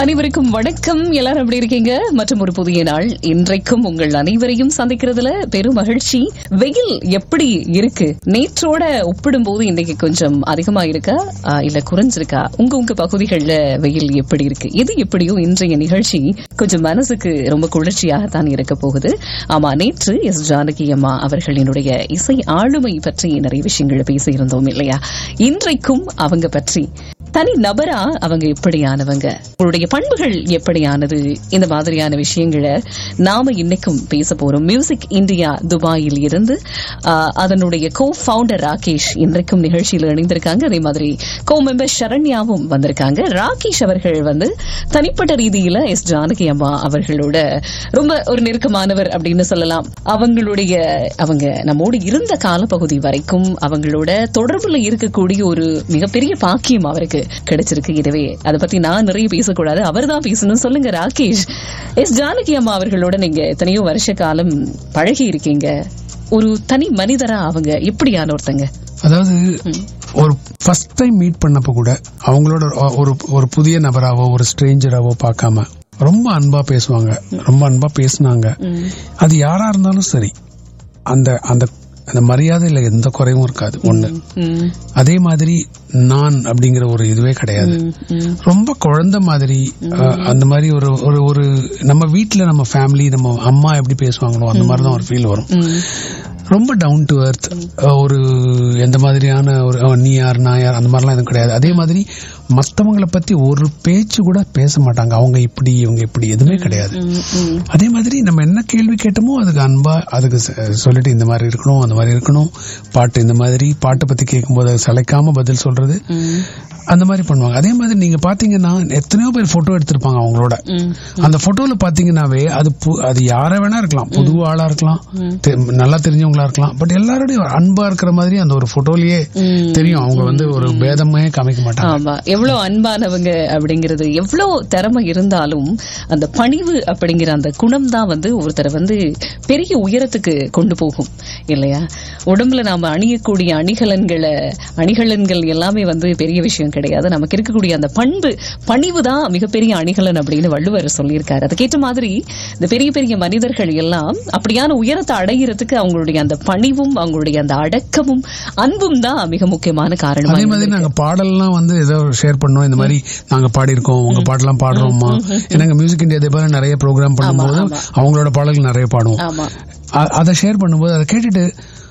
அனைவருக்கும் வணக்கம் எல்லாரும் எப்படி இருக்கீங்க மற்றும் ஒரு புதிய நாள் இன்றைக்கும் உங்கள் அனைவரையும் சந்திக்கிறதுல பெரும் மகிழ்ச்சி வெயில் எப்படி இருக்கு நேற்றோட ஒப்பிடும்போது இன்னைக்கு கொஞ்சம் அதிகமா இருக்கா ஆ, இல்ல குறைஞ்சிருக்கா உங்க உங்க பகுதிகளில் வெயில் எப்படி இருக்கு எது எப்படியோ இன்றைய நிகழ்ச்சி கொஞ்சம் மனசுக்கு ரொம்ப குளிர்ச்சியாகத்தான் இருக்க போகுது ஆமா நேற்று எஸ் ஜானகி அம்மா அவர்களினுடைய இசை ஆளுமை பற்றி நிறைய விஷயங்களை பேசியிருந்தோம் இல்லையா இன்றைக்கும் அவங்க பற்றி தனி நபரா அவங்க எப்படியானவங்க அவங்களுடைய பண்புகள் எப்படியானது இந்த மாதிரியான விஷயங்களை நாம இன்னைக்கும் பேச போறோம் மியூசிக் இந்தியா துபாயில் இருந்து ஆஹ், அதனுடைய கோ ஃபவுண்டர் ராகேஷ் இன்றைக்கும் நிகழ்ச்சியில் இணைந்திருக்காங்க அதே மாதிரி கோ மெம்பர் சரண்யாவும் வந்திருக்காங்க ராகேஷ் அவர்கள் வந்து தனிப்பட்ட ரீதியில எஸ் ஜானகி அம்மா அவர்களோட ரொம்ப ஒரு நெருக்கமானவர் அப்படின்னு சொல்லலாம் அவங்களுடைய அவங்க நம்மோடு இருந்த காலப்பகுதி வரைக்கும் அவங்களோட தொடர்புல இருக்கக்கூடிய ஒரு மிகப்பெரிய பாக்கியம் அவருக்கு கிடைச்சிருக்கு எனவே அதை பத்தி நான் நிறைய பேசக்கூடாது அவர் தான் பேசணும் சொல்லுங்க ராகேஷ் எஸ் ஜானகி அம்மா அவர்களோட நீங்க எத்தனையோ வருஷ காலம் பழகி இருக்கீங்க ஒரு தனி மனிதரா அவங்க எப்படியான ஒருத்தங்க அதாவது ஒரு ஃபர்ஸ்ட் டைம் மீட் பண்ணப்ப கூட அவங்களோட ஒரு ஒரு புதிய நபராவோ ஒரு ஸ்ட்ரேஞ்சராவோ பார்க்காம ரொம்ப அன்பா பேசுவாங்க ரொம்ப அன்பா பேசுனாங்க அது யாரா இருந்தாலும் சரி அந்த அந்த அந்த மரியாதையில எந்த குறையும் இருக்காது ஒண்ணு ம், அதே மாதிரி நான் அப்படிங்கிற ஒரு இதுவே கிடையாது ம், ரொம்ப குழந்தை மாதிரி அஹ், அந்த மாதிரி ஒரு ஒரு ஒரு நம்ம வீட்ல நம்ம ஃபேமிலி நம்ம அம்மா எப்படி பேசுவாங்களோ அந்த மாதிரி தான் ஒரு ஃபீல் வரும் ம், ரொம்ப டவுன் டு எர்த் ஒரு எந்த மாதிரியான ஒரு அஹ், நீ யார் நான் யார் அந்த மாதிரிலாம் எதுவும் கிடையாது அதே மாதிரி மத்தவங்கள பத்தி ஒரு பேச்சு கூட பேச மாட்டாங்க அவங்க இப்படி இவங்க இப்படி எதுவுமே கிடையாது ம், ம். அதே மாதிரி நம்ம என்ன கேள்வி கேட்டோமோ அதுக்கு அன்பா அதுக்கு ச- சொல்லிட்டு இந்த மாதிரி இருக்கணும் அந்த மாதிரி இருக்கணும் பாட்டு இந்த மாதிரி பாட்டை பத்தி கேட்கும்போது அது சளைக்காம பதில் சொல்றது அந்த மாதிரி பண்ணுவாங்க அதே மாதிரி நீங்க பாத்தீங்கன்னா எத்தனையோ பேர் போட்டோ எடுத்திருப்பாங்க அவங்களோட அந்த போட்டோல பாத்தீங்கன்னாவே அது பு- அது யார வேணா இருக்கலாம் புது ஆளா இருக்கலாம் தெ- நல்லா தெரிஞ்சவங்களா இருக்கலாம் பட் எல்லாரோடையும் அன்பா இருக்கிற மாதிரி அந்த ஒரு போட்டோலயே தெரியும் அவங்க வந்து ஒரு பேதமே காமிக்க மாட்டாங்க ஆமா எவ்வளவு அன்பானவங்க அப்படிங்கிறது எவ்வளவு திறமை இருந்தாலும் அந்த பணிவு அப்படிங்கிற அந்த குணம் தான் வந்து ஒருத்தரை வந்து பெரிய உயரத்துக்கு கொண்டு போகும் இல்லையா உடம்புல நாம அணியக்கூடிய அணிகலன்களை அணிகலன்கள் எல்லாமே வந்து பெரிய விஷயம் கிடையாது நமக்கு இருக்கக்கூடிய அந்த பண்பு பணிவு தான் மிகப்பெரிய அணிகலன் அப்படின்னு வள்ளுவர் சொல்லியிருக்காரு அதுக்கேற்ற மாதிரி இந்த பெரிய பெரிய மனிதர்கள் எல்லாம் அப்படியான உயரத்தை அடைகிறதுக்கு அவங்களுடைய அந்த பணிவும் அவங்களுடைய அந்த அடக்கமும் அன்பும் தான் மிக முக்கியமான காரணமா அதே மாதிரி நாங்க பாடல்லாம் வந்து ஏதோ ஷேர் பண்ணோம் இந்த மாதிரி நாங்க பாடியிருக்கோம் உங்க பாட்டெல்லாம் பாடுறோமா ஏன்னா மியூசிக் இந்தியா இதே போல நிறைய ப்ரோக்ராம் பண்ணும்போது அவங்களோட பாடல்கள் நிறைய பாடுவோம் ஆமா அ- அதை ஷேர் பண்ணும்போது அதை கேட்டுட்டு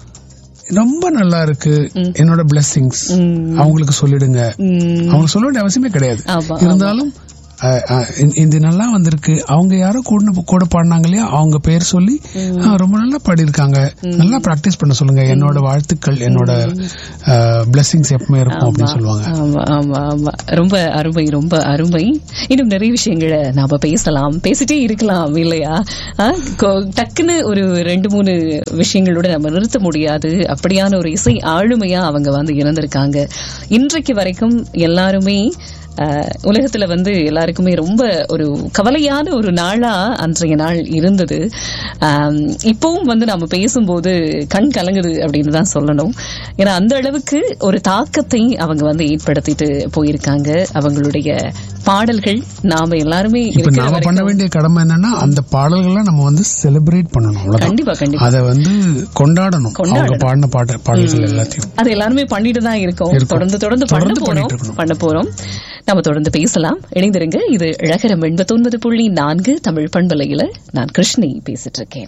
ரொம்ப நல்லா இருக்கு என்னோட பிளெஸிங்ஸ் அவங்களுக்கு சொல்லிடுங்க உம் அவங்க சொல்ல வேண்டிய அவசியமே கிடையாது ஆமா, இருந்தாலும் அ, அ, இந்த- இது நல்லா வந்திருக்கு அவங்க யாரோ கூட கூட பாடினாங்க இல்லையா அவங்க பேர் சொல்லி "ஆ, ரொம்ப நல்லா பாடியிருக்காங்க நல்லா பிராக்டிஸ் பண்ண சொல்லுங்க என்னோட வாழ்த்துக்கள் என்னோட பிளெஸிங்ஸ் எப்பவுமே இருக்கும் அப்படின்னு சொல்லுவாங்க ஆமா ஆமா ஆமா ரொம்ப அருமை ரொம்ப அருமை இன்னும் நிறைய விஷயங்களை நாம பேசலாம் பேசிட்டே இருக்கலாம் இல்லையா ஆ, கொ- டக்குன்னு ஒரு ரெண்டு மூணு விஷயங்களோட நம்ம நிறுத்த முடியாது அப்படியான ஒரு இசை ஆளுமையா அவங்க வந்து இருந்திருக்காங்க இன்றைக்கு வரைக்கும் எல்லாருமே ஆ, உலகத்துல வந்து எல்லாருக்குமே ரொம்ப ஒரு கவலையான ஒரு நாளா அன்றைய நாள் இருந்தது ஆம், இப்பவும் வந்து நம்ம பேசும்போது கண் கலங்குது அப்படின்னு தான் சொல்லணும் ஏன்னா அந்த அளவுக்கு ஒரு தாக்கத்தை அவங்க வந்து ஏற்படுத்திட்டு போயிருக்காங்க அவங்களுடைய பாடல்கள் நாம எல்லாருமே இப்ப இருக்கிற நாம பண்ண வரைக்கும் வேண்டிய கடமை என்னன்னா அந்த பாடல்களை நம்ம வந்து செலிப்ரேட் பண்ணணும் அவ்வளவுதான் கண்டிப்பா கண்டிப்பா அதை வந்து கொண்டாடணும் அவங்க பாடின பாட்ட பாடல்கள் எல்லாத்தையும் அது எல்லாருமே பண்ணிட்டு தான் இருக்கோம் இருக்கோம். தொடர்ந்து தொடர்ந்து பண்ண தொடர்ந்து போறோம் பண்ணிட்டு இருக்கணும். பண்ண போறோம் நம்ம தொடர்ந்து பேசலாம் இணைந்திருங்க இது இழகரம் எண்பத்தொன்பது புள்ளி நான்கு தமிழ் பண்பலையில நான் கிருஷ்ணி பேசிட்டு இருக்கேன்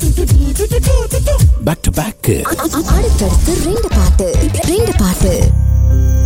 பேக் டு பேக் அடுத்தடுத்து ரெண்டு பாட்டு ரெண்டு பாட்டு